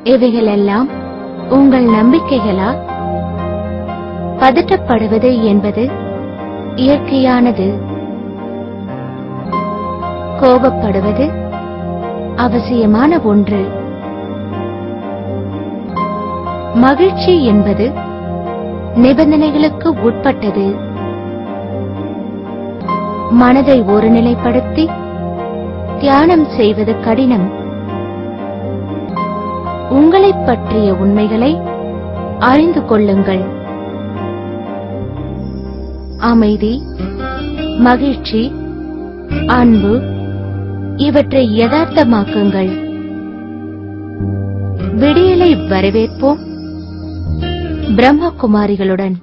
இவைகளெல்லாம் உங்கள் நம்பிக்கைகளா பதட்டப்படுவது என்பது இயற்கையானது கோபப்படுவது அவசியமான ஒன்று மகிழ்ச்சி என்பது நிபந்தனைகளுக்கு உட்பட்டது மனதை ஒருநிலைப்படுத்தி தியானம் செய்வது கடினம் உங்களைப் பற்றிய உண்மைகளை அறிந்து கொள்ளுங்கள் அமைதி மகிழ்ச்சி அன்பு இவற்றை யதார்த்தமாக்குங்கள் விடியலை வரவேற்போம் பிரம்மகுமாரிகளுடன்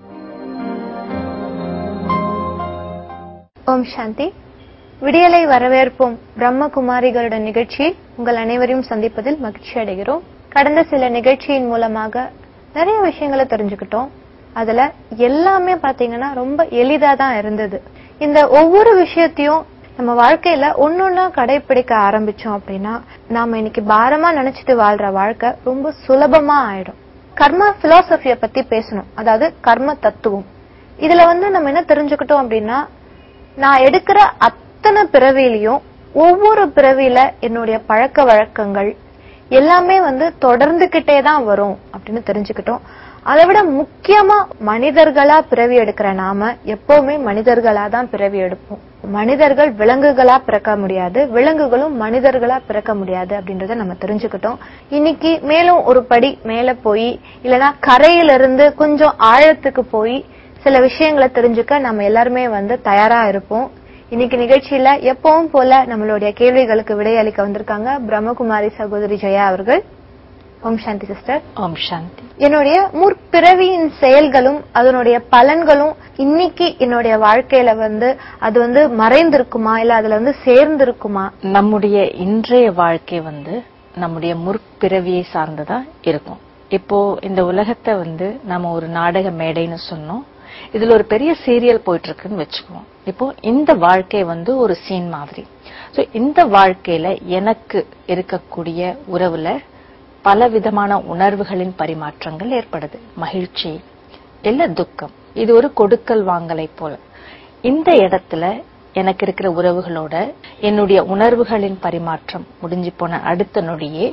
ஓம் சாந்தி விடியலை வரவேற்போம் பிரம்மகுமாரிகளுடன் நிகழ்ச்சியில் உங்கள் அனைவரையும் சந்திப்பதில் மகிழ்ச்சி அடைகிறோம் கடந்த சில நிகழ்ச்சியின் மூலமாக நிறைய விஷயங்களை தெரிஞ்சுக்கிட்டோம் அதுல எல்லாமே பாத்தீங்கன்னா ரொம்ப எளிதா தான் இருந்தது இந்த ஒவ்வொரு விஷயத்தையும் நம்ம வாழ்க்கையில ஒன்னொன்னா கடைபிடிக்க ஆரம்பிச்சோம் அப்படின்னா நாம இன்னைக்கு பாரமா நினைச்சிட்டு வாழ்ற வாழ்க்கை ரொம்ப சுலபமா ஆயிடும் கர்ம பிலாசபிய பத்தி பேசணும் அதாவது கர்ம தத்துவம் இதுல வந்து நம்ம என்ன தெரிஞ்சுக்கிட்டோம் அப்படின்னா நான் எடுக்கிற அத்தனை பிறவியிலையும் ஒவ்வொரு பிறவியில என்னுடைய பழக்க வழக்கங்கள் எல்லாமே வந்து தொடர்ந்துகிட்டே தான் வரும் அப்படின்னு தெரிஞ்சுக்கிட்டோம் அதை விட முக்கியமா மனிதர்களா பிறவி எடுக்கிற நாம எப்பவுமே மனிதர்களா தான் பிறவி எடுப்போம் மனிதர்கள் விலங்குகளா பிறக்க முடியாது விலங்குகளும் மனிதர்களா பிறக்க முடியாது அப்படின்றத நம்ம தெரிஞ்சுக்கிட்டோம் இன்னைக்கு மேலும் ஒரு படி மேல போய் இல்லனா கரையிலிருந்து கொஞ்சம் ஆழத்துக்கு போய் சில விஷயங்களை தெரிஞ்சுக்க நம்ம எல்லாருமே வந்து தயாரா இருப்போம் இன்னைக்கு நிகழ்ச்சியில எப்பவும் போல நம்மளுடைய கேள்விகளுக்கு விடையளிக்க வந்திருக்காங்க பிரம்மகுமாரி சகோதரி ஜெயா அவர்கள் ஓம் சாந்தி சிஸ்டர் ஓம் சாந்தி என்னுடைய முற்பிறவியின் செயல்களும் அதனுடைய பலன்களும் இன்னைக்கு என்னுடைய வாழ்க்கையில வந்து அது வந்து மறைந்திருக்குமா இல்ல அதுல வந்து சேர்ந்திருக்குமா நம்முடைய இன்றைய வாழ்க்கை வந்து நம்முடைய முற்பிறவியை சார்ந்ததா இருக்கும் இப்போ இந்த உலகத்தை வந்து நம்ம ஒரு நாடக மேடைன்னு சொன்னோம் இதுல ஒரு பெரிய சீரியல் போயிட்டு இருக்குன்னு வச்சுக்குவோம் இப்போ இந்த வாழ்க்கை வந்து ஒரு சீன் மாதிரி சோ இந்த வாழ்க்கையில எனக்கு இருக்கக்கூடிய உறவுல பல விதமான உணர்வுகளின் பரிமாற்றங்கள் ஏற்படுது மகிழ்ச்சி இல்ல துக்கம் இது ஒரு கொடுக்கல் வாங்கலை போல இந்த இடத்துல எனக்கு இருக்கிற உறவுகளோட என்னுடைய உணர்வுகளின் பரிமாற்றம் முடிஞ்சு போன அடுத்த நொடியே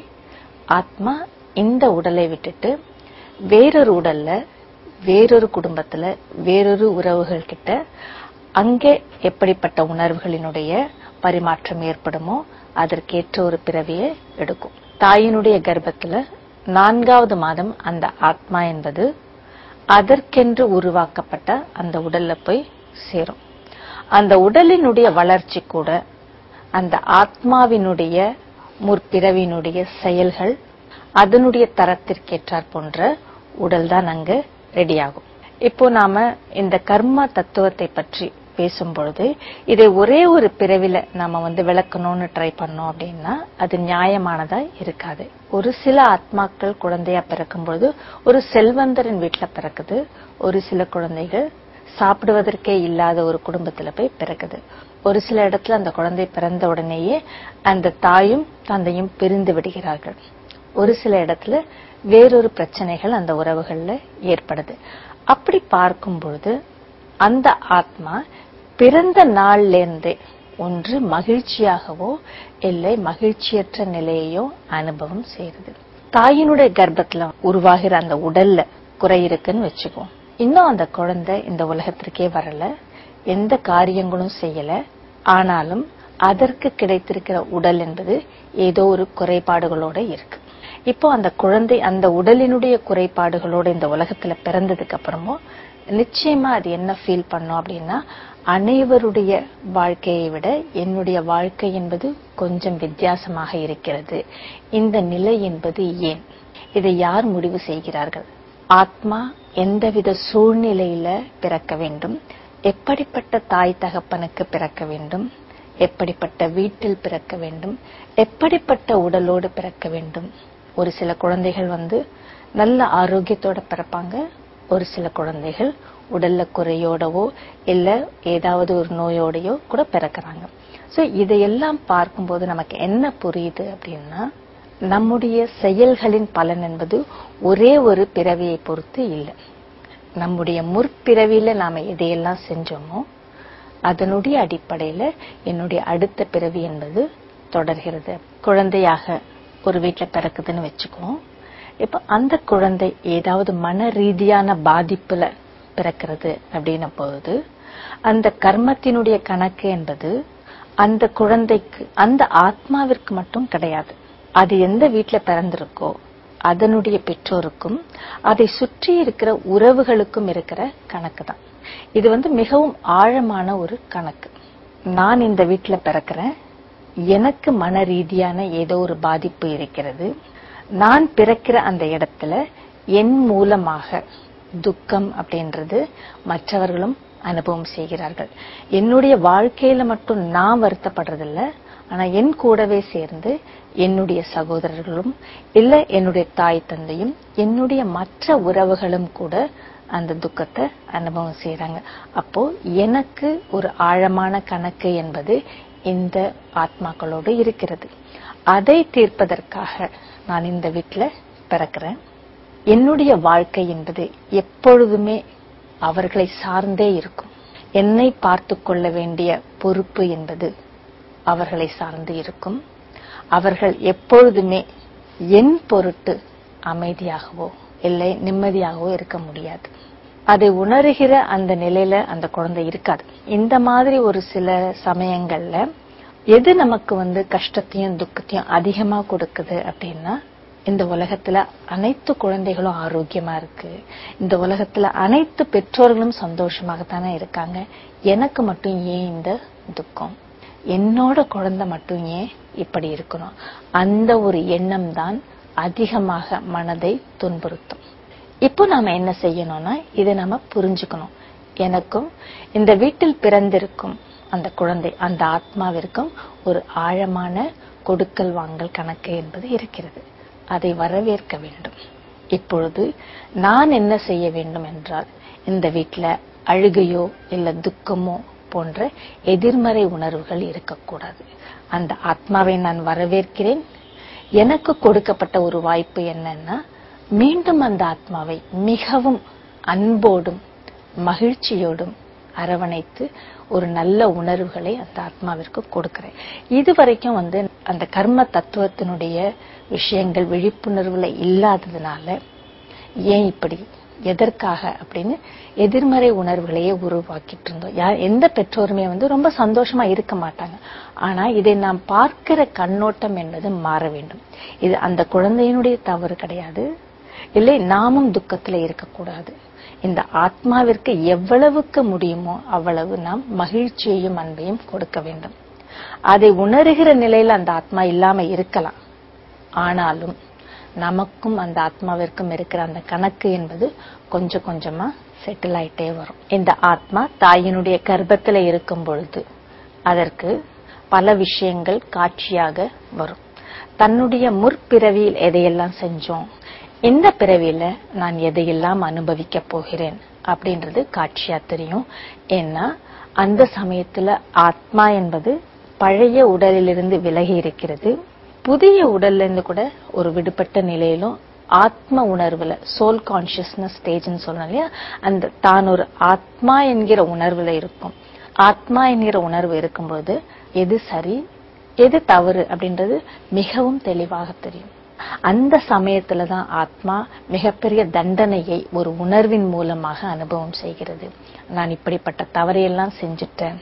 ஆத்மா இந்த உடலை விட்டுட்டு வேறொரு உடல்ல வேறொரு குடும்பத்துல வேறொரு உறவுகள் கிட்ட அங்கே எப்படிப்பட்ட உணர்வுகளினுடைய பரிமாற்றம் ஏற்படுமோ அதற்கேற்ற ஒரு பிறவியை எடுக்கும் தாயினுடைய கர்ப்பத்துல நான்காவது மாதம் அந்த ஆத்மா என்பது அதற்கென்று உருவாக்கப்பட்ட அந்த உடல்ல போய் சேரும் அந்த உடலினுடைய வளர்ச்சி கூட அந்த ஆத்மாவினுடைய முற்பிறவினுடைய செயல்கள் அதனுடைய தரத்திற்கேற்றாற் போன்ற உடல் தான் அங்கு ரெடியாகும் இப்போ நாம இந்த கர்மா தத்துவத்தை பற்றி பேசும் பொழுது இதை ஒரே ஒரு பிறவில நாம வந்து விளக்கணும்னு ட்ரை பண்ணோம் அப்படின்னா அது நியாயமானதா இருக்காது ஒரு சில ஆத்மாக்கள் குழந்தையா பிறக்கும் பொழுது ஒரு செல்வந்தரின் வீட்டுல பிறக்குது ஒரு சில குழந்தைகள் சாப்பிடுவதற்கே இல்லாத ஒரு குடும்பத்துல போய் பிறக்குது ஒரு சில இடத்துல அந்த குழந்தை பிறந்த உடனேயே அந்த தாயும் தந்தையும் பிரிந்து விடுகிறார்கள் ஒரு சில இடத்துல வேறொரு பிரச்சனைகள் அந்த உறவுகள்ல ஏற்படுது அப்படி பார்க்கும் பொழுது அந்த ஆத்மா பிறந்த நாள்ல இருந்தே ஒன்று மகிழ்ச்சியாகவோ இல்லை மகிழ்ச்சியற்ற நிலையையோ அனுபவம் செய்யுது தாயினுடைய கர்ப்பத்துல உருவாகிற அந்த உடல்ல குறை இருக்குன்னு வச்சுக்குவோம் இன்னும் அந்த குழந்தை இந்த உலகத்திற்கே வரல எந்த காரியங்களும் செய்யல ஆனாலும் அதற்கு கிடைத்திருக்கிற உடல் என்பது ஏதோ ஒரு குறைபாடுகளோட இருக்கு இப்போ அந்த குழந்தை அந்த உடலினுடைய குறைபாடுகளோட இந்த உலகத்துல பிறந்ததுக்கு அப்புறமும் நிச்சயமா அது என்ன ஃபீல் பண்ணும் அப்படின்னா அனைவருடைய வாழ்க்கையை விட என்னுடைய வாழ்க்கை என்பது கொஞ்சம் வித்தியாசமாக இருக்கிறது இந்த நிலை என்பது ஏன் இதை யார் முடிவு செய்கிறார்கள் ஆத்மா எந்தவித சூழ்நிலையில பிறக்க வேண்டும் எப்படிப்பட்ட தாய் தகப்பனுக்கு பிறக்க வேண்டும் எப்படிப்பட்ட வீட்டில் பிறக்க வேண்டும் எப்படிப்பட்ட உடலோடு பிறக்க வேண்டும் ஒரு சில குழந்தைகள் வந்து நல்ல ஆரோக்கியத்தோட பிறப்பாங்க ஒரு சில குழந்தைகள் உடல்ல குறையோடவோ இல்ல ஏதாவது ஒரு நோயோடையோ கூட பிறக்கிறாங்க சோ இதையெல்லாம் பார்க்கும்போது நமக்கு என்ன புரியுது அப்படின்னா நம்முடைய செயல்களின் பலன் என்பது ஒரே ஒரு பிறவியை பொறுத்து இல்லை நம்முடைய முற்பிறவியில நாம எதையெல்லாம் செஞ்சோமோ அதனுடைய அடிப்படையில என்னுடைய அடுத்த பிறவி என்பது தொடர்கிறது குழந்தையாக ஒரு வீட்டுல பிறக்குதுன்னு வச்சுக்குவோம் இப்ப அந்த குழந்தை ஏதாவது மன ரீதியான பாதிப்புல பிறக்கிறது அப்படின்ன பொழுது அந்த கர்மத்தினுடைய கணக்கு என்பது அந்த குழந்தைக்கு அந்த ஆத்மாவிற்கு மட்டும் கிடையாது அது எந்த வீட்டுல பிறந்திருக்கோ அதனுடைய பெற்றோருக்கும் அதை சுற்றி இருக்கிற உறவுகளுக்கும் இருக்கிற கணக்கு தான் இது வந்து மிகவும் ஆழமான ஒரு கணக்கு நான் இந்த வீட்டுல பிறக்கிறேன் எனக்கு மன ரீதியான ஏதோ ஒரு பாதிப்பு இருக்கிறது நான் பிறக்கிற அந்த இடத்துல என் மூலமாக துக்கம் அப்படின்றது மற்றவர்களும் அனுபவம் செய்கிறார்கள் என்னுடைய வாழ்க்கையில மட்டும் நான் வருத்தப்படுறதில்ல ஆனா என் கூடவே சேர்ந்து என்னுடைய சகோதரர்களும் இல்ல என்னுடைய தாய் தந்தையும் என்னுடைய மற்ற உறவுகளும் கூட அந்த துக்கத்தை அனுபவம் செய்யறாங்க அப்போ எனக்கு ஒரு ஆழமான கணக்கு என்பது இந்த ஆத்மாக்களோடு இருக்கிறது அதை தீர்ப்பதற்காக நான் இந்த வீட்டுல பிறக்கிறேன் என்னுடைய வாழ்க்கை என்பது எப்பொழுதுமே அவர்களை சார்ந்தே இருக்கும் என்னை பார்த்து கொள்ள வேண்டிய பொறுப்பு என்பது அவர்களை சார்ந்து இருக்கும் அவர்கள் எப்பொழுதுமே என் பொருட்டு அமைதியாகவோ இல்லை நிம்மதியாகவோ இருக்க முடியாது அதை உணர்கிற அந்த நிலையில அந்த குழந்தை இருக்காது இந்த மாதிரி ஒரு சில சமயங்கள்ல எது நமக்கு வந்து கஷ்டத்தையும் துக்கத்தையும் அதிகமா கொடுக்குது அப்படின்னா இந்த உலகத்துல அனைத்து குழந்தைகளும் ஆரோக்கியமா இருக்கு இந்த உலகத்துல அனைத்து பெற்றோர்களும் சந்தோஷமாகத்தானே இருக்காங்க எனக்கு மட்டும் ஏன் இந்த துக்கம் என்னோட குழந்தை மட்டும் ஏன் இப்படி இருக்கணும் அந்த ஒரு எண்ணம் தான் அதிகமாக மனதை துன்புறுத்தும் இப்போ நாம என்ன செய்யணும்னா இதை நாம புரிஞ்சுக்கணும் எனக்கும் இந்த வீட்டில் பிறந்திருக்கும் அந்த குழந்தை அந்த ஆத்மாவிற்கும் ஒரு ஆழமான கொடுக்கல் வாங்கல் கணக்கு என்பது இருக்கிறது அதை வரவேற்க வேண்டும் இப்பொழுது நான் என்ன செய்ய வேண்டும் என்றால் இந்த வீட்டுல அழுகையோ இல்ல துக்கமோ போன்ற எதிர்மறை உணர்வுகள் இருக்கக்கூடாது அந்த ஆத்மாவை நான் வரவேற்கிறேன் எனக்கு கொடுக்கப்பட்ட ஒரு வாய்ப்பு என்னன்னா மீண்டும் அந்த ஆத்மாவை மிகவும் அன்போடும் மகிழ்ச்சியோடும் அரவணைத்து ஒரு நல்ல உணர்வுகளை அந்த ஆத்மாவிற்கு கொடுக்கிறேன் இது வரைக்கும் வந்து அந்த கர்ம தத்துவத்தினுடைய விஷயங்கள் விழிப்புணர்வுல இல்லாததுனால ஏன் இப்படி எதற்காக அப்படின்னு எதிர்மறை உணர்வுகளையே உருவாக்கிட்டு இருந்தோம் யார் எந்த பெற்றோருமே வந்து ரொம்ப சந்தோஷமா இருக்க மாட்டாங்க ஆனா இதை நாம் பார்க்கிற கண்ணோட்டம் என்பது மாற வேண்டும் இது அந்த குழந்தையினுடைய தவறு கிடையாது இல்லை நாமும் துக்கத்துல இருக்கக்கூடாது இந்த ஆத்மாவிற்கு எவ்வளவுக்கு முடியுமோ அவ்வளவு நாம் மகிழ்ச்சியையும் அன்பையும் கொடுக்க வேண்டும் அதை உணர்கிற நிலையில அந்த ஆத்மா இல்லாம இருக்கலாம் ஆனாலும் நமக்கும் அந்த ஆத்மாவிற்கும் இருக்கிற அந்த கணக்கு என்பது கொஞ்சம் கொஞ்சமா செட்டில் ஆயிட்டே வரும் இந்த ஆத்மா தாயினுடைய கர்ப்பத்துல இருக்கும் பொழுது அதற்கு பல விஷயங்கள் காட்சியாக வரும் தன்னுடைய முற்பிறவியில் எதையெல்லாம் செஞ்சோம் இந்த பிறவியில நான் எதையெல்லாம் அனுபவிக்க போகிறேன் அப்படின்றது காட்சியா தெரியும் ஏன்னா அந்த சமயத்துல ஆத்மா என்பது பழைய உடலிலிருந்து விலகி இருக்கிறது புதிய உடல்ல இருந்து கூட ஒரு விடுபட்ட நிலையிலும் ஆத்ம உணர்வுல சோல் கான்சியஸ்னஸ் ஸ்டேஜ்னு சொல்லணும் இல்லையா அந்த தான் ஒரு ஆத்மா என்கிற உணர்வுல இருக்கும் ஆத்மா என்கிற உணர்வு இருக்கும்போது எது சரி எது தவறு அப்படின்றது மிகவும் தெளிவாக தெரியும் அந்த சமயத்துல தான் ஆத்மா மிகப்பெரிய தண்டனையை ஒரு உணர்வின் மூலமாக அனுபவம் செய்கிறது நான் இப்படிப்பட்ட தவறையெல்லாம் செஞ்சுட்டேன்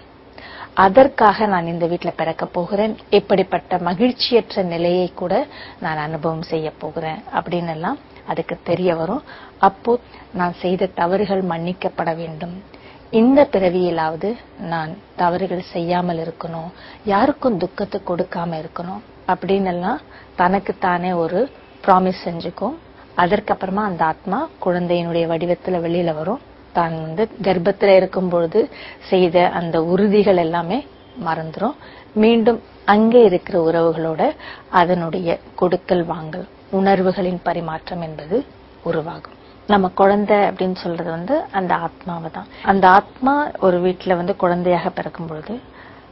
அதற்காக நான் இந்த வீட்டுல பிறக்க போகிறேன் இப்படிப்பட்ட மகிழ்ச்சியற்ற நிலையை கூட நான் அனுபவம் செய்ய போகிறேன் அப்படின்னு எல்லாம் அதுக்கு தெரிய வரும் அப்போ நான் செய்த தவறுகள் மன்னிக்கப்பட வேண்டும் இந்த பிறவியிலாவது நான் தவறுகள் செய்யாமல் இருக்கணும் யாருக்கும் துக்கத்தை கொடுக்காம இருக்கணும் அப்படின்னு எல்லாம் தனக்கு தானே ஒரு ப்ராமிஸ் செஞ்சுக்கும் அதற்கப்புறமா அந்த ஆத்மா குழந்தையினுடைய வடிவத்துல வெளியில வரும் தான் வந்து கர்ப்பத்துல இருக்கும் பொழுது செய்த அந்த உறுதிகள் எல்லாமே மறந்துரும் மீண்டும் அங்கே இருக்கிற உறவுகளோட அதனுடைய கொடுக்கல் வாங்கல் உணர்வுகளின் பரிமாற்றம் என்பது உருவாகும் நம்ம குழந்தை அப்படின்னு சொல்றது வந்து அந்த ஆத்மாவை தான் அந்த ஆத்மா ஒரு வீட்டுல வந்து குழந்தையாக பிறக்கும் பொழுது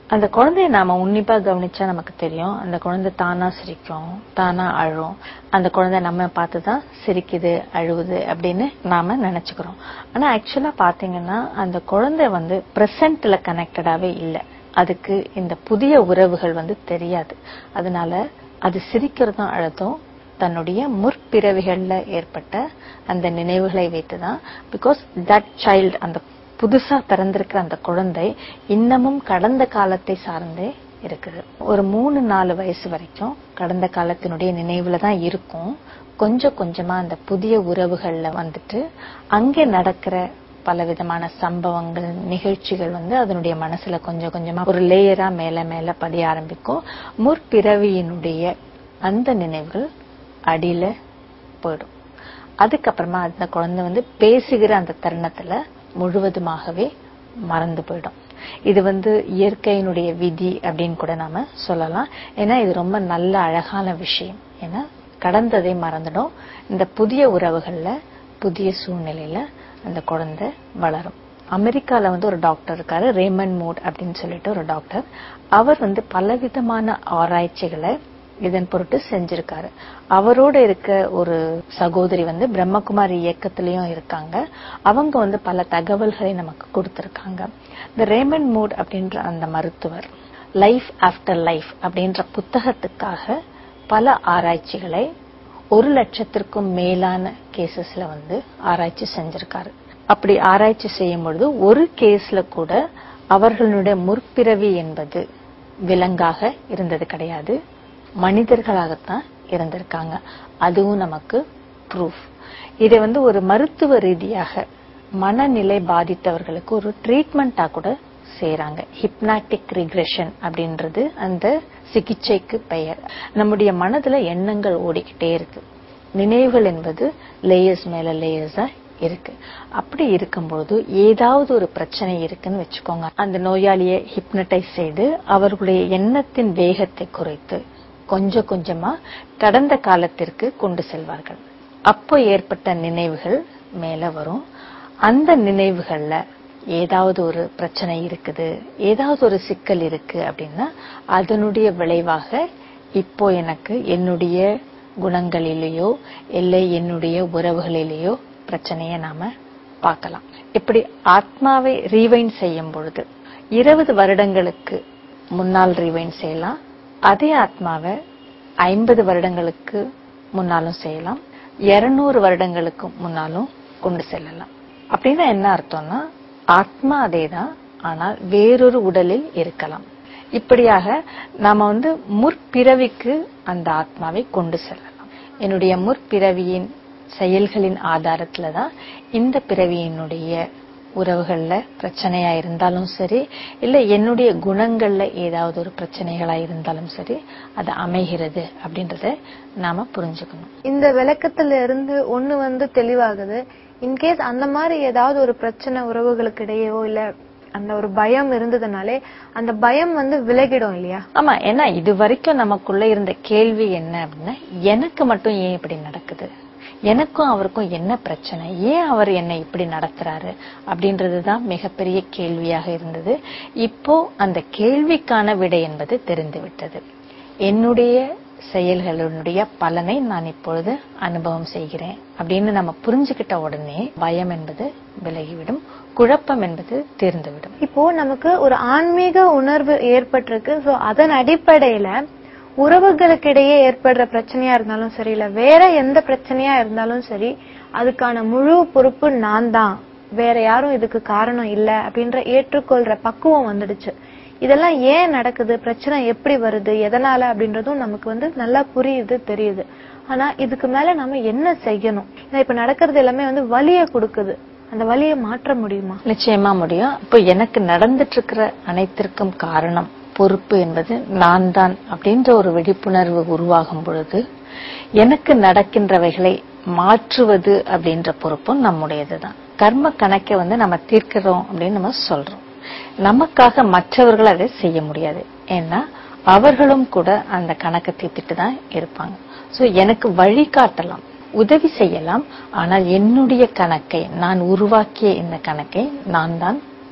அந்த குழந்தைய நாம உன்னிப்பா கவனிச்சா நமக்கு தெரியும் அந்த குழந்தை தானா சிரிக்கும் தானா அழும் அந்த குழந்தை நம்ம பார்த்துதான் சிரிக்குது அழுவுது அப்படின்னு நாம நினைச்சுக்கிறோம் ஆனா ஆக்சுவலா பாத்தீங்கன்னா அந்த குழந்தை வந்து பிரசன்ட்ல கனெக்டடாவே இல்லை அதுக்கு இந்த புதிய உறவுகள் வந்து தெரியாது அதனால அது சிரிக்கிறதும் அழுதும் தன்னுடைய முற்பிறவிகள்ல ஏற்பட்ட அந்த நினைவுகளை வைத்துதான் பிகாஸ் தட் சைல்டு அந்த புதுசா பிறந்திருக்கிற அந்த குழந்தை இன்னமும் கடந்த காலத்தை சார்ந்தே இருக்குது ஒரு மூணு நாலு வயசு வரைக்கும் கடந்த காலத்தினுடைய நினைவுல தான் இருக்கும் கொஞ்சம் கொஞ்சமா அந்த புதிய உறவுகள்ல வந்துட்டு அங்கே நடக்கிற பல விதமான சம்பவங்கள் நிகழ்ச்சிகள் வந்து அதனுடைய மனசுல கொஞ்சம் கொஞ்சமா ஒரு லேயரா மேல மேல படிய ஆரம்பிக்கும் முற்பிறவியினுடைய அந்த நினைவுகள் அடியில போயிடும் அதுக்கப்புறமா அந்த குழந்தை வந்து பேசுகிற அந்த தருணத்துல முழுவதுமாகவே மறந்து போயிடும் இது வந்து இயற்கையினுடைய விதி அப்படின்னு கூட நாம சொல்லலாம் ஏன்னா இது ரொம்ப நல்ல அழகான விஷயம் ஏன்னா கடந்ததை மறந்துடும் இந்த புதிய உறவுகள்ல புதிய சூழ்நிலையில அந்த குழந்தை வளரும் அமெரிக்கால வந்து ஒரு டாக்டர் இருக்காரு ரேமன் மூட் அப்படின்னு சொல்லிட்டு ஒரு டாக்டர் அவர் வந்து பலவிதமான ஆராய்ச்சிகளை இதன் பொருட்டு செஞ்சிருக்காரு அவரோட இருக்க ஒரு சகோதரி வந்து பிரம்மகுமாரி இயக்கத்திலயும் இருக்காங்க அவங்க வந்து பல தகவல்களை நமக்கு கொடுத்திருக்காங்க இந்த ரேமன் மூட் அப்படின்ற அந்த மருத்துவர் லைஃப் ஆஃப்டர் லைஃப் அப்படின்ற புத்தகத்துக்காக பல ஆராய்ச்சிகளை ஒரு லட்சத்திற்கும் மேலான கேசஸ்ல வந்து ஆராய்ச்சி செஞ்சிருக்காரு அப்படி ஆராய்ச்சி செய்யும் பொழுது ஒரு கேஸ்ல கூட அவர்களுடைய முற்பிறவி என்பது விலங்காக இருந்தது கிடையாது மனிதர்களாகத்தான் இருந்திருக்காங்க அதுவும் நமக்கு ப்ரூஃப் இதை வந்து ஒரு மருத்துவ ரீதியாக மனநிலை பாதித்தவர்களுக்கு ஒரு ட்ரீட்மெண்டா கூட செய்யறாங்க ஹிப்னாட்டிக் ரிக்ரெஷன் அப்படின்றது அந்த சிகிச்சைக்கு பெயர் நம்முடைய மனதுல எண்ணங்கள் ஓடிக்கிட்டே இருக்கு நினைவுகள் என்பது லேயர்ஸ் மேல லேயர்ஸா இருக்கு அப்படி இருக்கும்பொழுது ஏதாவது ஒரு பிரச்சனை இருக்குன்னு வச்சுக்கோங்க அந்த நோயாளியை ஹிப்னடைஸ் செய்து அவர்களுடைய எண்ணத்தின் வேகத்தை குறைத்து கொஞ்சம் கொஞ்சமா கடந்த காலத்திற்கு கொண்டு செல்வார்கள் அப்போ ஏற்பட்ட நினைவுகள் மேல வரும் அந்த நினைவுகள்ல ஏதாவது ஒரு பிரச்சனை இருக்குது ஏதாவது ஒரு சிக்கல் இருக்கு அப்படின்னா அதனுடைய விளைவாக இப்போ எனக்கு என்னுடைய குணங்களிலேயோ இல்லை என்னுடைய உறவுகளிலேயோ பிரச்சனையை நாம பார்க்கலாம் இப்படி ஆத்மாவை ரீவைன் செய்யும் பொழுது இருபது வருடங்களுக்கு முன்னால் ரீவைன் செய்யலாம் அதே ஆத்மாவை ஐம்பது வருடங்களுக்கு முன்னாலும் செய்யலாம் இருநூறு வருடங்களுக்கு முன்னாலும் கொண்டு செல்லலாம் அப்படின்னா என்ன அர்த்தம்னா ஆத்மா அதேதான் ஆனால் வேறொரு உடலில் இருக்கலாம் இப்படியாக நாம வந்து முற்பிறவிக்கு அந்த ஆத்மாவை கொண்டு செல்லலாம் என்னுடைய முற்பிறவியின் செயல்களின் ஆதாரத்துல தான் இந்த பிறவியினுடைய உறவுகள்ல பிரச்சனையா இருந்தாலும் சரி இல்ல என்னுடைய குணங்கள்ல ஏதாவது ஒரு பிரச்சனைகளா இருந்தாலும் சரி அது அமைகிறது அப்படின்றத நாம புரிஞ்சுக்கணும் இந்த விளக்கத்துல இருந்து ஒண்ணு வந்து தெளிவாகுது இன்கேஸ் அந்த மாதிரி ஏதாவது ஒரு பிரச்சனை உறவுகளுக்கு இடையேவோ இல்ல அந்த ஒரு பயம் இருந்ததுனாலே அந்த பயம் வந்து விலகிடும் இல்லையா ஆமா ஏன்னா இது வரைக்கும் நமக்குள்ள இருந்த கேள்வி என்ன அப்படின்னா எனக்கு மட்டும் ஏன் இப்படி நடக்குது எனக்கும் அவருக்கும் என்ன பிரச்சனை ஏன் அவர் என்னை இப்படி நடத்துறாரு அப்படின்றதுதான் மிகப்பெரிய கேள்வியாக இருந்தது இப்போ அந்த கேள்விக்கான விடை என்பது தெரிந்து விட்டது என்னுடைய செயல்களுடைய பலனை நான் இப்பொழுது அனுபவம் செய்கிறேன் அப்படின்னு நம்ம புரிஞ்சுக்கிட்ட உடனே பயம் என்பது விலகிவிடும் குழப்பம் என்பது தீர்ந்துவிடும் இப்போ நமக்கு ஒரு ஆன்மீக உணர்வு ஏற்பட்டிருக்கு சோ அதன் அடிப்படையில உறவுகளுக்கிடையே ஏற்படுற பிரச்சனையா இருந்தாலும் சரி இல்ல வேற எந்த பிரச்சனையா இருந்தாலும் சரி அதுக்கான முழு பொறுப்பு நான் தான் வேற யாரும் இதுக்கு காரணம் இல்ல அப்படின்ற ஏற்றுக்கொள்ற பக்குவம் வந்துடுச்சு இதெல்லாம் ஏன் நடக்குது பிரச்சனை எப்படி வருது எதனால அப்படின்றதும் நமக்கு வந்து நல்லா புரியுது தெரியுது ஆனா இதுக்கு மேல நாம என்ன செய்யணும் ஏன்னா இப்ப நடக்கிறது எல்லாமே வந்து வலிய கொடுக்குது அந்த வலியை மாற்ற முடியுமா நிச்சயமா முடியும் இப்போ எனக்கு நடந்துட்டு இருக்கிற அனைத்திற்கும் காரணம் பொறுப்பு என்பது நான் தான் அப்படின்ற ஒரு விழிப்புணர்வு உருவாகும் பொழுது எனக்கு நடக்கின்றவைகளை மாற்றுவது அப்படின்ற பொறுப்பும் நம்முடையதுதான் கர்ம கணக்கை வந்து நம்ம தீர்க்கிறோம் அப்படின்னு நம்ம சொல்றோம் நமக்காக மற்றவர்கள் அதை செய்ய முடியாது ஏன்னா அவர்களும் கூட அந்த கணக்கை தீர்த்துட்டு தான் இருப்பாங்க சோ எனக்கு வழிகாட்டலாம் உதவி செய்யலாம் ஆனால் என்னுடைய கணக்கை நான் உருவாக்கிய இந்த கணக்கை நான் தான்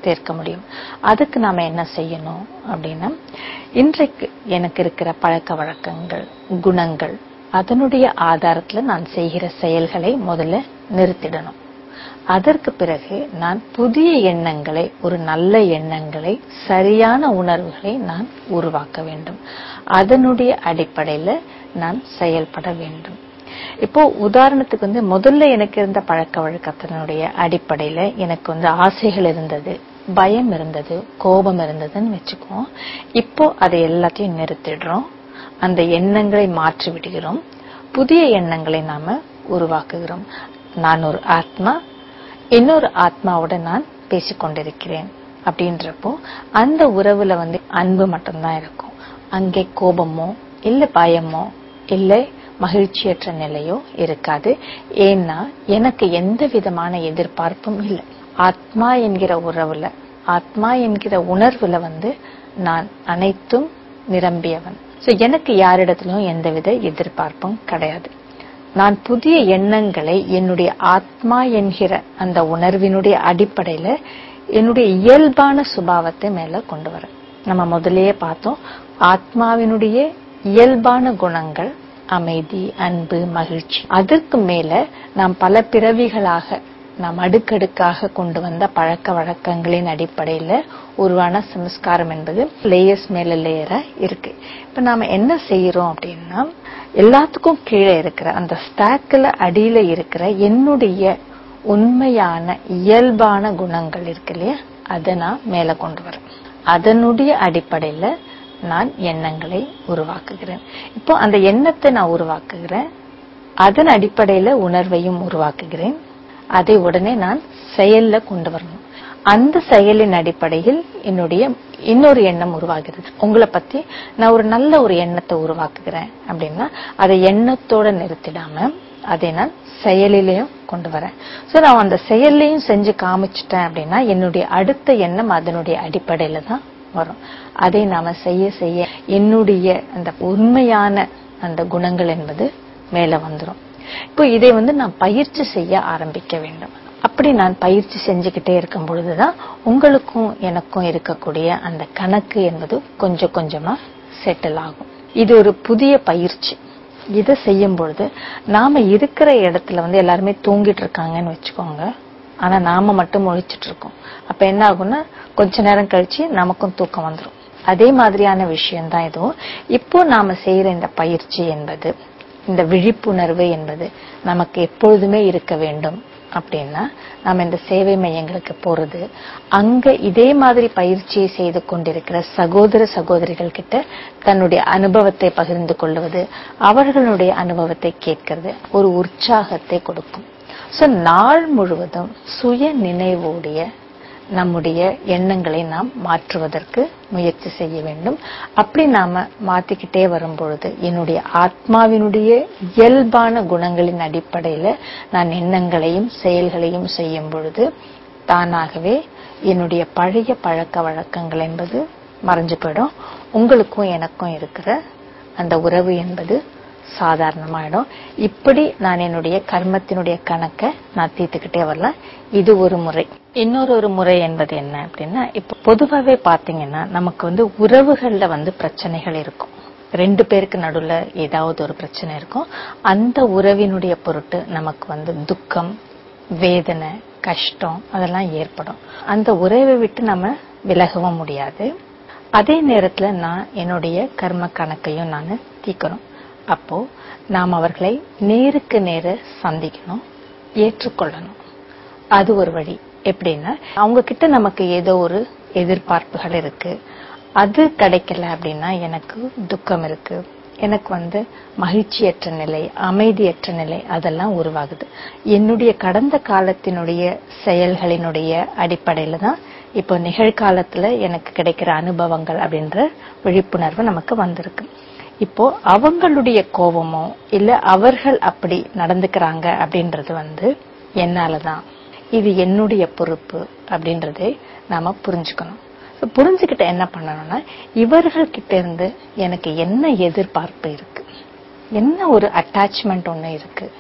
தீர்க்க முடியும் அதுக்கு நாம என்ன செய்யணும் அப்படின்னா இன்றைக்கு எனக்கு இருக்கிற பழக்க வழக்கங்கள் குணங்கள் அதனுடைய ஆதாரத்துல நான் செய்கிற செயல்களை முதல்ல நிறுத்திடணும் அதற்கு பிறகு நான் புதிய எண்ணங்களை ஒரு நல்ல எண்ணங்களை சரியான உணர்வுகளை நான் உருவாக்க வேண்டும் அதனுடைய அடிப்படையில நான் செயல்பட வேண்டும் இப்போ உதாரணத்துக்கு வந்து முதல்ல எனக்கு இருந்த பழக்க வழக்கத்தினுடைய அடிப்படையில எனக்கு வந்து ஆசைகள் இருந்தது பயம் இருந்தது கோபம் இருந்ததுன்னு வச்சுக்குவோம் இப்போ அதை எல்லாத்தையும் நிறுத்திடுறோம் அந்த எண்ணங்களை மாற்றி விடுகிறோம் புதிய எண்ணங்களை நாம உருவாக்குகிறோம் நான் ஒரு ஆத்மா இன்னொரு ஆத்மாவோட நான் பேசிக்கொண்டிருக்கிறேன் அப்படின்றப்போ அந்த உறவுல வந்து அன்பு மட்டும்தான் இருக்கும் அங்கே கோபமோ இல்ல பயமோ இல்லை மகிழ்ச்சியற்ற நிலையோ இருக்காது ஏன்னா எனக்கு எந்த விதமான எதிர்பார்ப்பும் இல்லை ஆத்மா என்கிற உறவுல ஆத்மா என்கிற உணர்வுல வந்து நான் அனைத்தும் நிரம்பியவன் சோ எனக்கு யாரிடத்திலும் எந்தவித எதிர்பார்ப்பும் கிடையாது நான் புதிய எண்ணங்களை என்னுடைய ஆத்மா என்கிற அந்த உணர்வினுடைய அடிப்படையில என்னுடைய இயல்பான சுபாவத்தை மேல கொண்டு வரேன் நம்ம முதல்லயே பார்த்தோம் ஆத்மாவினுடைய இயல்பான குணங்கள் அமைதி அன்பு மகிழ்ச்சி அதற்கு மேல நாம் பல பிறவிகளாக நாம் அடுக்கடுக்காக கொண்டு வந்த பழக்க வழக்கங்களின் அடிப்படையில உருவான சம்ஸ்காரம் என்பது லேயர்ஸ் மேல லேயரா இருக்கு இப்ப நாம என்ன செய்யறோம் அப்படின்னா எல்லாத்துக்கும் கீழே இருக்கிற அந்த ஸ்டாக்ல அடியில இருக்கிற என்னுடைய உண்மையான இயல்பான குணங்கள் இருக்கு இல்லையா அதை நான் மேல கொண்டு வரேன் அதனுடைய அடிப்படையில நான் எண்ணங்களை உருவாக்குகிறேன் இப்போ அந்த எண்ணத்தை நான் உருவாக்குகிறேன் அதன் அடிப்படையில உணர்வையும் உருவாக்குகிறேன் அதை உடனே நான் செயல்ல கொண்டு வரணும் அந்த செயலின் அடிப்படையில் என்னுடைய இன்னொரு எண்ணம் உருவாகிறது உங்களை பத்தி நான் ஒரு நல்ல ஒரு எண்ணத்தை உருவாக்குகிறேன் அப்படின்னா அதை எண்ணத்தோட நிறுத்திடாம அதை நான் செயலிலையும் கொண்டு வரேன் சோ நான் அந்த செயல்லையும் செஞ்சு காமிச்சிட்டேன் அப்படின்னா என்னுடைய அடுத்த எண்ணம் அதனுடைய அடிப்படையில தான் வரும் அதை நாம செய்ய செய்ய என்னுடைய அந்த உண்மையான அந்த குணங்கள் என்பது மேல வந்துரும் இப்போ இதை வந்து நான் பயிற்சி செய்ய ஆரம்பிக்க வேண்டும் அப்படி நான் பயிற்சி செஞ்சுக்கிட்டே இருக்கும் பொழுதுதான் உங்களுக்கும் எனக்கும் இருக்கக்கூடிய அந்த கணக்கு என்பது கொஞ்சம் கொஞ்சமா செட்டில் ஆகும் இது ஒரு புதிய பயிற்சி இதை செய்யும் பொழுது நாம இருக்கிற இடத்துல வந்து எல்லாருமே தூங்கிட்டு இருக்காங்கன்னு வச்சுக்கோங்க ஆனா நாம மட்டும் முழிச்சிட்டு இருக்கோம் அப்ப என்ன ஆகும்னா கொஞ்ச நேரம் கழிச்சு நமக்கும் தூக்கம் வந்துடும் அதே மாதிரியான விஷயம் தான் இதுவும் இப்போ நாம செய்யற இந்த பயிற்சி என்பது இந்த விழிப்புணர்வு என்பது நமக்கு எப்பொழுதுமே இருக்க வேண்டும் அப்படின்னா நம்ம இந்த சேவை மையங்களுக்கு போறது அங்க இதே மாதிரி பயிற்சியை செய்து கொண்டிருக்கிற சகோதர சகோதரிகள் கிட்ட தன்னுடைய அனுபவத்தை பகிர்ந்து கொள்வது அவர்களுடைய அனுபவத்தை கேட்கறது ஒரு உற்சாகத்தை கொடுக்கும் சோ நாள் முழுவதும் சுய நினைவோடைய நம்முடைய எண்ணங்களை நாம் மாற்றுவதற்கு முயற்சி செய்ய வேண்டும் அப்படி நாம மாத்திக்கிட்டே வரும் பொழுது என்னுடைய ஆத்மாவினுடைய இயல்பான குணங்களின் அடிப்படையில நான் எண்ணங்களையும் செயல்களையும் செய்யும் பொழுது தானாகவே என்னுடைய பழைய பழக்க வழக்கங்கள் என்பது மறைஞ்சு போயிடும் உங்களுக்கும் எனக்கும் இருக்கிற அந்த உறவு என்பது சாதாரணமாயிடும் இப்படி நான் என்னுடைய கர்மத்தினுடைய கணக்கை நான் தீர்த்துக்கிட்டே வரலாம் இது ஒரு முறை இன்னொரு ஒரு முறை என்பது என்ன அப்படின்னா இப்ப பொதுவாகவே பாத்தீங்கன்னா நமக்கு வந்து உறவுகள்ல வந்து பிரச்சனைகள் இருக்கும் ரெண்டு பேருக்கு நடுவுல ஏதாவது ஒரு பிரச்சனை இருக்கும் அந்த உறவினுடைய பொருட்டு நமக்கு வந்து துக்கம் வேதனை கஷ்டம் அதெல்லாம் ஏற்படும் அந்த உறவை விட்டு நம்ம விலகவும் முடியாது அதே நேரத்துல நான் என்னுடைய கர்ம கணக்கையும் நான் தீக்கணும் அப்போ நாம் அவர்களை நேருக்கு நேர சந்திக்கணும் ஏற்றுக்கொள்ளணும் அது ஒரு வழி எப்படின்னா அவங்க கிட்ட நமக்கு ஏதோ ஒரு எதிர்பார்ப்புகள் இருக்கு அது கிடைக்கல அப்படின்னா எனக்கு துக்கம் இருக்கு எனக்கு வந்து மகிழ்ச்சியற்ற நிலை அமைதியற்ற நிலை அதெல்லாம் உருவாகுது என்னுடைய கடந்த காலத்தினுடைய செயல்களினுடைய அடிப்படையில தான் இப்போ நிகழ்காலத்துல எனக்கு கிடைக்கிற அனுபவங்கள் அப்படின்ற விழிப்புணர்வு நமக்கு வந்திருக்கு இப்போ அவங்களுடைய கோபமோ இல்ல அவர்கள் அப்படி நடந்துக்கிறாங்க அப்படின்றது வந்து என்னாலதான் இது என்னுடைய பொறுப்பு அப்படின்றதை நாம புரிஞ்சுக்கணும் புரிஞ்சுக்கிட்ட என்ன பண்ணணும்னா இவர்கள் கிட்ட இருந்து எனக்கு என்ன எதிர்பார்ப்பு இருக்கு என்ன ஒரு அட்டாச்மெண்ட் ஒண்ணு இருக்கு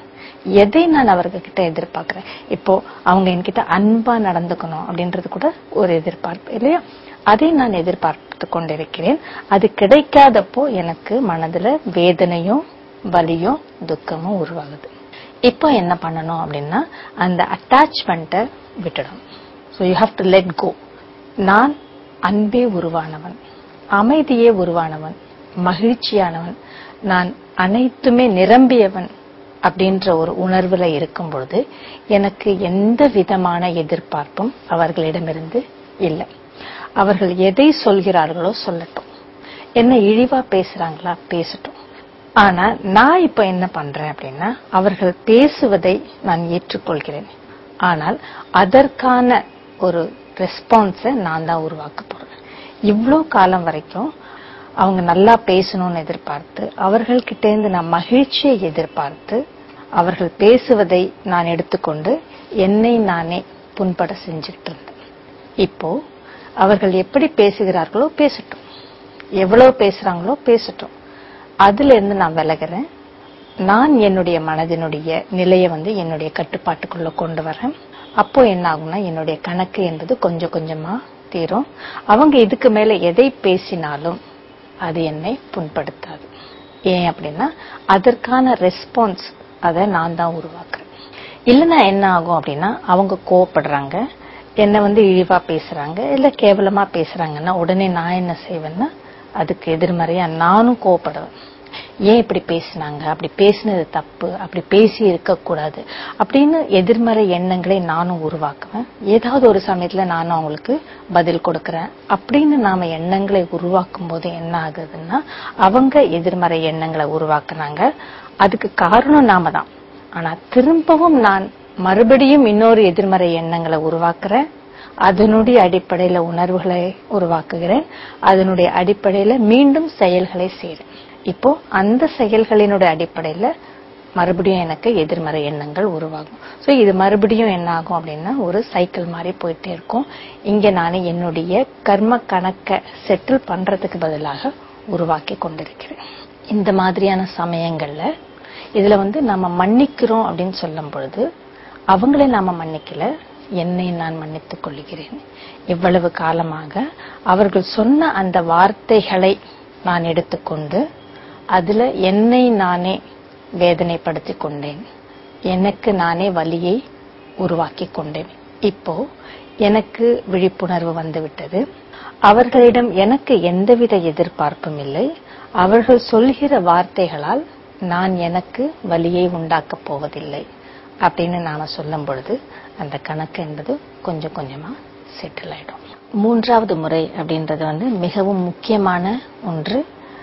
எதை நான் அவர்கிட்ட எதிர்பார்க்கிறேன் இப்போ அவங்க என்கிட்ட அன்பா நடந்துக்கணும் அப்படின்றது கூட ஒரு எதிர்பார்ப்பு இல்லையா அதை நான் எதிர்பார்த்து கொண்டிருக்கிறேன் அது கிடைக்காதப்போ எனக்கு மனதுல வேதனையும் வலியும் துக்கமும் உருவாகுது இப்போ என்ன பண்ணணும் அப்படின்னா அந்த அட்டாச்மெண்ட்டை விட்டுடும் so you have to let go நான் அன்பே உருவானவன் அமைதியே உருவானவன் மகிழ்ச்சியானவன் நான் அனைத்துமே நிரம்பியவன் அப்படின்ற ஒரு உணர்வுல இருக்கும் பொழுது எனக்கு எந்த விதமான எதிர்பார்ப்பும் அவர்களிடமிருந்து இல்லை அவர்கள் எதை சொல்கிறார்களோ சொல்லட்டும் என்ன இழிவா பேசுறாங்களா பேசட்டும் ஆனா நான் இப்ப என்ன பண்றேன் அப்படின்னா அவர்கள் பேசுவதை நான் ஏற்றுக்கொள்கிறேன் ஆனால் அதற்கான ஒரு ரெஸ்பான்ஸை நான் தான் உருவாக்க போறேன் இவ்வளோ காலம் வரைக்கும் அவங்க நல்லா பேசணும்னு எதிர்பார்த்து அவர்கள்கிட்ட இருந்து நான் மகிழ்ச்சியை எதிர்பார்த்து அவர்கள் பேசுவதை நான் எடுத்துக்கொண்டு என்னை நானே புண்பட செஞ்சுட்டு இருந்தேன் இப்போ அவர்கள் எப்படி பேசுகிறார்களோ பேசட்டும் எவ்வளவு பேசுறாங்களோ பேசட்டும் அதுல இருந்து நான் விலகிறேன் நான் என்னுடைய மனதினுடைய நிலையை வந்து என்னுடைய கட்டுப்பாட்டுக்குள்ள கொண்டு வரேன் அப்போ என்ன ஆகும்னா என்னுடைய கணக்கு என்பது கொஞ்சம் கொஞ்சமா தீரும் அவங்க இதுக்கு மேல எதை பேசினாலும் அது என்னை புண்படுத்தாது ஏன் அப்படின்னா அதற்கான ரெஸ்பான்ஸ் அதை நான் தான் உருவாக்குறேன் இல்லைன்னா என்ன ஆகும் அப்படின்னா அவங்க கோவப்படுறாங்க என்ன வந்து இழிவா பேசுறாங்க இல்ல கேவலமா பேசுறாங்கன்னா உடனே நான் என்ன செய்வேன்னா அதுக்கு எதிர்மறையா நானும் கோவப்படுவேன் ஏன் இப்படி பேசினாங்க அப்படி பேசினது தப்பு அப்படி பேசி இருக்கக்கூடாது அப்படின்னு எதிர்மறை எண்ணங்களை நானும் உருவாக்குவேன் ஏதாவது ஒரு சமயத்துல நானும் அவங்களுக்கு பதில் கொடுக்கறேன் அப்படின்னு நாம எண்ணங்களை உருவாக்கும் போது என்ன ஆகுதுன்னா அவங்க எதிர்மறை எண்ணங்களை உருவாக்குனாங்க அதுக்கு காரணம் நாம தான் ஆனா திரும்பவும் நான் மறுபடியும் இன்னொரு எதிர்மறை எண்ணங்களை உருவாக்குறேன் அதனுடைய அடிப்படையில உணர்வுகளை உருவாக்குகிறேன் அதனுடைய அடிப்படையில மீண்டும் செயல்களை செய்றேன் இப்போ அந்த செயல்களினுடைய அடிப்படையில மறுபடியும் எனக்கு எதிர்மறை எண்ணங்கள் உருவாகும் சோ இது மறுபடியும் என்ன ஆகும் அப்படின்னா ஒரு சைக்கிள் மாதிரி போயிட்டே இருக்கும் இங்க நான் என்னுடைய கர்ம கணக்க செட்டில் பண்றதுக்கு பதிலாக உருவாக்கி கொண்டிருக்கிறேன் இந்த மாதிரியான சமயங்கள்ல இதுல வந்து நம்ம மன்னிக்கிறோம் அப்படின்னு சொல்லும் பொழுது அவங்களே நாம மன்னிக்கல என்னை நான் மன்னித்துக் கொள்கிறேன் இவ்வளவு காலமாக அவர்கள் சொன்ன அந்த வார்த்தைகளை நான் எடுத்துக்கொண்டு அதுல என்னை நானே வேதனைப்படுத்திக் கொண்டேன் எனக்கு நானே வலியை உருவாக்கி கொண்டேன் இப்போ எனக்கு விழிப்புணர்வு வந்துவிட்டது அவர்களிடம் எனக்கு எந்தவித எதிர்பார்ப்பும் இல்லை அவர்கள் சொல்கிற வார்த்தைகளால் நான் எனக்கு வலியை உண்டாக்கப் போவதில்லை அப்படின்னு நாம சொல்லும் பொழுது அந்த கணக்கு என்பது கொஞ்சம் கொஞ்சமா செட்டில் ஆயிடும் மூன்றாவது முறை அப்படின்றது வந்து மிகவும் முக்கியமான ஒன்று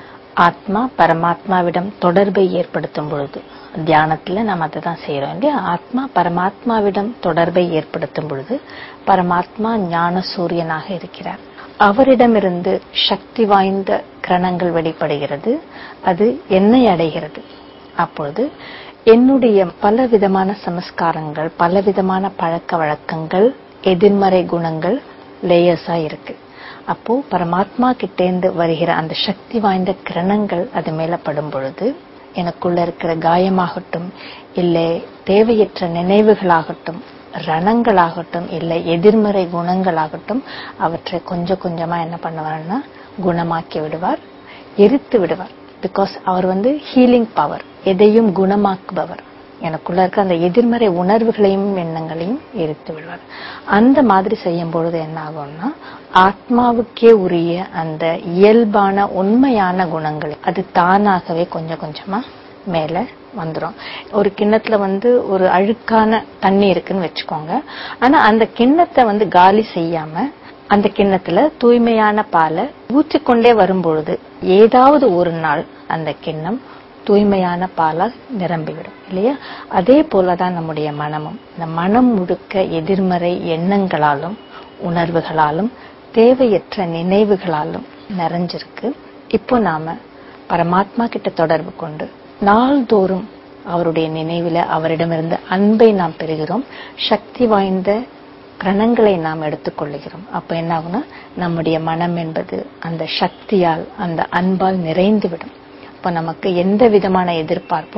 ஆத்மா பரமாத்மாவிடம் தொடர்பை ஏற்படுத்தும் பொழுது தியானத்துல நம்ம அதை தான் செய்யறோம் இல்லையா ஆத்மா பரமாத்மாவிடம் தொடர்பை ஏற்படுத்தும் பொழுது பரமாத்மா ஞான சூரியனாக இருக்கிறார் அவரிடமிருந்து சக்தி வாய்ந்த கிரணங்கள் வெளிப்படுகிறது அது என்னை அடைகிறது அப்பொழுது என்னுடைய பல விதமான சமஸ்காரங்கள் பல விதமான பழக்க வழக்கங்கள் எதிர்மறை குணங்கள் லேயர்ஸா இருக்கு அப்போ பரமாத்மா கிட்டேந்து வருகிற அந்த சக்தி வாய்ந்த கிரணங்கள் அது மேல படும் பொழுது எனக்குள்ள இருக்கிற காயமாகட்டும் இல்லை தேவையற்ற நினைவுகளாகட்டும் ரணங்களாகட்டும் இல்லை எதிர்மறை குணங்களாகட்டும் அவற்றை கொஞ்சம் கொஞ்சமா என்ன பண்ணுவார்னா குணமாக்கி விடுவார் எரித்து விடுவார் பிகாஸ் அவர் வந்து ஹீலிங் பவர் எதையும் குணமாக்குபவர் எனக்குள்ள இருக்க அந்த எதிர்மறை உணர்வுகளையும் எண்ணங்களையும் எரித்து விடுவார் அந்த மாதிரி செய்யும் பொழுது என்ன ஆகும்னா ஆத்மாவுக்கே உரிய அந்த இயல்பான உண்மையான குணங்கள் அது தானாகவே கொஞ்சம் கொஞ்சமா மேல வந்துரும் ஒரு கிண்ணத்துல வந்து ஒரு அழுக்கான தண்ணி இருக்குன்னு வச்சுக்கோங்க ஆனா அந்த கிண்ணத்தை வந்து காலி செய்யாம அந்த கிண்ணத்துல தூய்மையான பாலை ஊற்றிக்கொண்டே வரும்பொழுது ஏதாவது ஒரு நாள் அந்த கிண்ணம் தூய்மையான பாலால் நிரம்பிவிடும் இல்லையா அதே போலதான் நம்முடைய மனமும் இந்த மனம் முழுக்க எதிர்மறை எண்ணங்களாலும் உணர்வுகளாலும் தேவையற்ற நினைவுகளாலும் நிறைஞ்சிருக்கு இப்போ நாம பரமாத்மா கிட்ட தொடர்பு கொண்டு நாள்தோறும் அவருடைய நினைவுல அவரிடமிருந்து அன்பை நாம் பெறுகிறோம் சக்தி வாய்ந்த கணங்களை நாம் எடுத்துக்கொள்ளுகிறோம் அப்ப என்ன ஆகும்னா நம்முடைய மனம் என்பது அந்த சக்தியால் அந்த அன்பால் நிறைந்துவிடும் அப்ப நமக்கு எந்த விதமான எதிர்பார்ப்பும்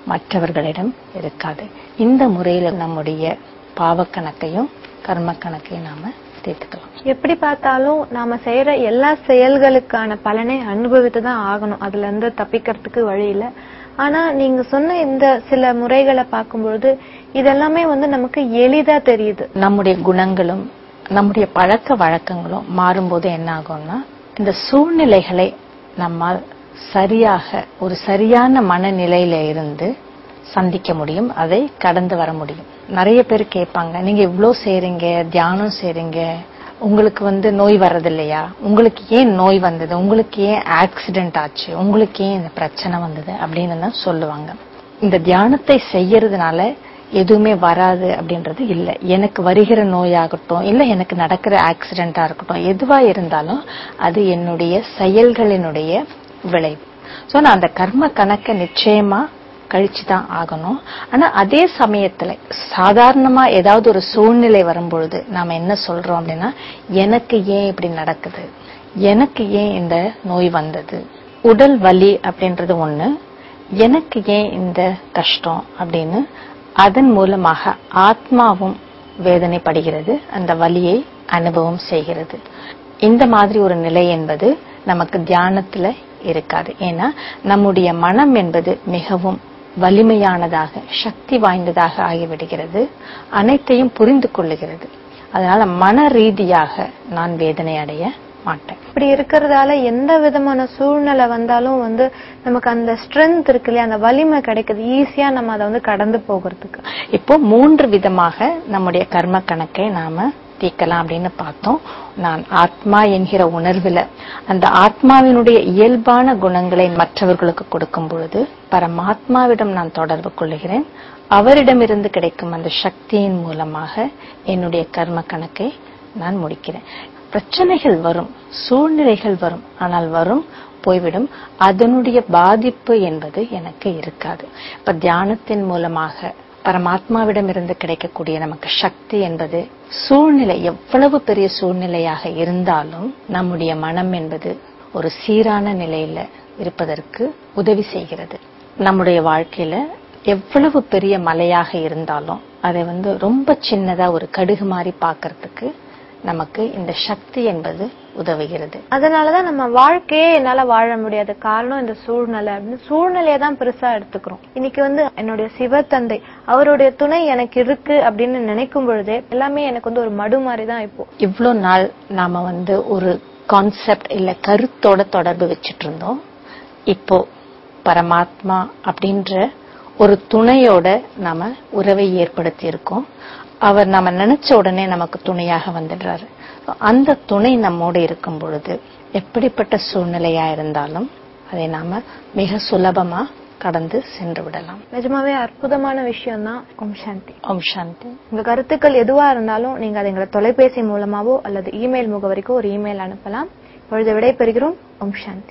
மற்றவர்களிடம் இருக்காது இந்த முறையில நம்முடைய பாவக்கணக்கையும் கர்ம கணக்கையும் நாம தீர்த்துக்கலாம் எப்படி பார்த்தாலும் நாம செய்யற எல்லா செயல்களுக்கான பலனை அனுபவித்து தான் ஆகணும் அதுல இருந்து தப்பிக்கிறதுக்கு வழி இல்ல ஆனா நீங்க சொன்ன இந்த சில முறைகளை பார்க்கும்பொழுது இதெல்லாமே வந்து நமக்கு எளிதா தெரியுது நம்முடைய குணங்களும் நம்முடைய பழக்க வழக்கங்களும் மாறும்போது என்ன ஆகும்னா இந்த சூழ்நிலைகளை நம்மால் சரியாக ஒரு சரியான மனநிலையில இருந்து சந்திக்க முடியும் அதை கடந்து வர முடியும் நிறைய பேர் கேட்பாங்க நீங்க இவ்ளோ செய்றீங்க தியானம் செய்றீங்க உங்களுக்கு வந்து நோய் வர்றதில்லையா உங்களுக்கு ஏன் நோய் வந்தது உங்களுக்கு ஏன் ஆக்சிடென்ட் ஆச்சு உங்களுக்கு ஏன் இந்த பிரச்சனை வந்தது அப்படின்னு தான் சொல்லுவாங்க இந்த தியானத்தை செய்யறதுனால எதுவுமே வராது அப்படின்றது இல்ல எனக்கு வருகிற நோயாகட்டும் இல்ல எனக்கு நடக்கிற ஆக்சிடென்டா இருக்கட்டும் எதுவா இருந்தாலும் அது என்னுடைய செயல்களினுடைய விளைவு சோ நான் அந்த கர்ம கணக்கை நிச்சயமா கழிச்சு தான் ஆகணும் ஆனா அதே சமயத்துல சாதாரணமா ஏதாவது ஒரு சூழ்நிலை வரும்பொழுது நாம என்ன சொல்றோம் அப்படின்னா எனக்கு ஏன் இப்படி நடக்குது எனக்கு ஏன் இந்த நோய் வந்தது உடல் வலி அப்படின்றது ஒண்ணு எனக்கு ஏன் இந்த கஷ்டம் அப்படின்னு அதன் மூலமாக ஆத்மாவும் வேதனைப்படுகிறது அந்த வலியை அனுபவம் செய்கிறது இந்த மாதிரி ஒரு நிலை என்பது நமக்கு தியானத்துல இருக்காது ஏன்னா நம்முடைய மனம் என்பது மிகவும் வலிமையானதாக சக்தி வாய்ந்ததாக ஆகிவிடுகிறது அனைத்தையும் புரிந்து கொள்ளுகிறது அதனால மன ரீதியாக நான் வேதனை அடைய மாட்டேன் இப்படி இருக்கிறதால எந்த விதமான சூழ்நிலை வந்தாலும் வந்து நமக்கு அந்த ஸ்ட்ரென்த் இருக்கு இல்லையா அந்த வலிமை கிடைக்குது ஈஸியா நம்ம அதை வந்து கடந்து போகிறதுக்கு இப்போ மூன்று விதமாக நம்முடைய கர்ம கணக்கை நாம தீர்க்கலாம் அப்படின்னு பார்த்தோம் நான் ஆத்மா என்கிற உணர்வுல அந்த ஆத்மாவினுடைய இயல்பான குணங்களை மற்றவர்களுக்கு கொடுக்கும் பொழுது பரமாத்மாவிடம் நான் தொடர்பு கொள்ளுகிறேன் அவரிடமிருந்து கிடைக்கும் அந்த சக்தியின் மூலமாக என்னுடைய கர்ம கணக்கை நான் முடிக்கிறேன் பிரச்சனைகள் வரும் சூழ்நிலைகள் வரும் ஆனால் வரும் போய்விடும் அதனுடைய பாதிப்பு என்பது எனக்கு இருக்காது இப்ப தியானத்தின் மூலமாக பரமாத்மாவிடமிருந்து கிடைக்கக்கூடிய நமக்கு சக்தி என்பது சூழ்நிலை எவ்வளவு பெரிய சூழ்நிலையாக இருந்தாலும் நம்முடைய மனம் என்பது ஒரு சீரான நிலையில இருப்பதற்கு உதவி செய்கிறது நம்முடைய வாழ்க்கையில எவ்வளவு பெரிய மலையாக இருந்தாலும் அதை வந்து ரொம்ப சின்னதா ஒரு கடுகு மாதிரி பார்க்கிறதுக்கு நமக்கு இந்த சக்தி என்பது உதவுகிறது அதனாலதான் நம்ம வாழ்க்கையே என்னால வாழ முடியாது காரணம் இந்த சூழ்நிலை அப்படின்னு சூழ்நிலையை தான் பெருசா எடுத்துக்கிறோம் இன்னைக்கு வந்து என்னுடைய சிவத்தந்தை அவருடைய துணை எனக்கு இருக்கு அப்படின்னு நினைக்கும் பொழுதே எல்லாமே எனக்கு வந்து ஒரு மடு மாதிரி தான் இப்போ இவ்ளோ நாள் நாம வந்து ஒரு கான்செப்ட் இல்ல கருத்தோட தொடர்பு வச்சிட்டு இருந்தோம் இப்போ பரமாத்மா அப்படின்ற ஒரு துணையோட நாம உறவை ஏற்படுத்தி இருக்கோம் அவர் நம்ம நினைச்ச உடனே நமக்கு துணையாக வந்துடுறாரு அந்த துணை நம்மோடு இருக்கும் பொழுது எப்படிப்பட்ட சூழ்நிலையா இருந்தாலும் அதை நாம மிக சுலபமா கடந்து சென்று விடலாம் நிஜமாவே அற்புதமான விஷயம் தான் ஓம் சாந்தி ஓம் சாந்தி உங்க கருத்துக்கள் எதுவா இருந்தாலும் நீங்க அதை எங்களை தொலைபேசி மூலமாவோ அல்லது இமெயில் முகவரிக்கோ ஒரு இமெயில் அனுப்பலாம் இப்பொழுது விடை பெறுகிறோம் ஓம் சாந்தி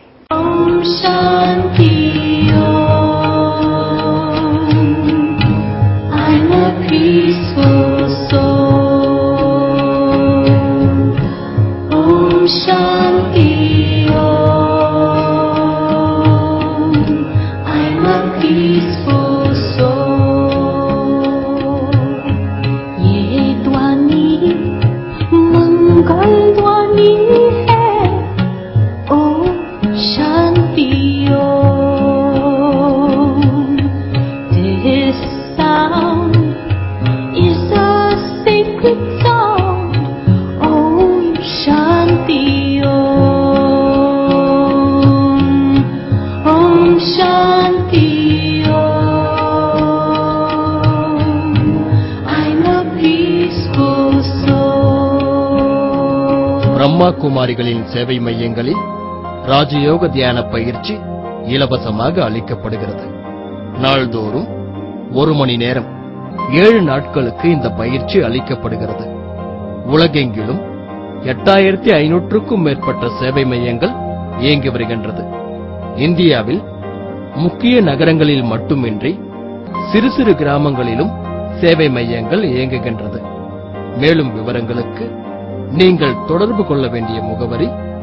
I'm a peaceful soul. Om Shanti Om. I'm a peaceful soul. ये ध्वनि मंगल ध्वनि है ओम शांति ओम This sound is a sacred sound. Om Shanti Om. Om Shanti Om. I'm a peaceful soul. Brahma குமாரிகளின் சேவை மையங்களில் ராஜயோக தியான பயிற்சி இலவசமாக அளிக்கப்படுகிறது நாள்தோறும் ஒரு மணி நேரம் ஏழு நாட்களுக்கு இந்த பயிற்சி அளிக்கப்படுகிறது உலகெங்கிலும் எட்டாயிரத்தி ஐநூற்றுக்கும் மேற்பட்ட சேவை மையங்கள் இயங்கி வருகின்றது இந்தியாவில் முக்கிய நகரங்களில் மட்டுமின்றி சிறு சிறு கிராமங்களிலும் சேவை மையங்கள் இயங்குகின்றது மேலும் விவரங்களுக்கு நீங்கள் தொடர்பு கொள்ள வேண்டிய முகவரி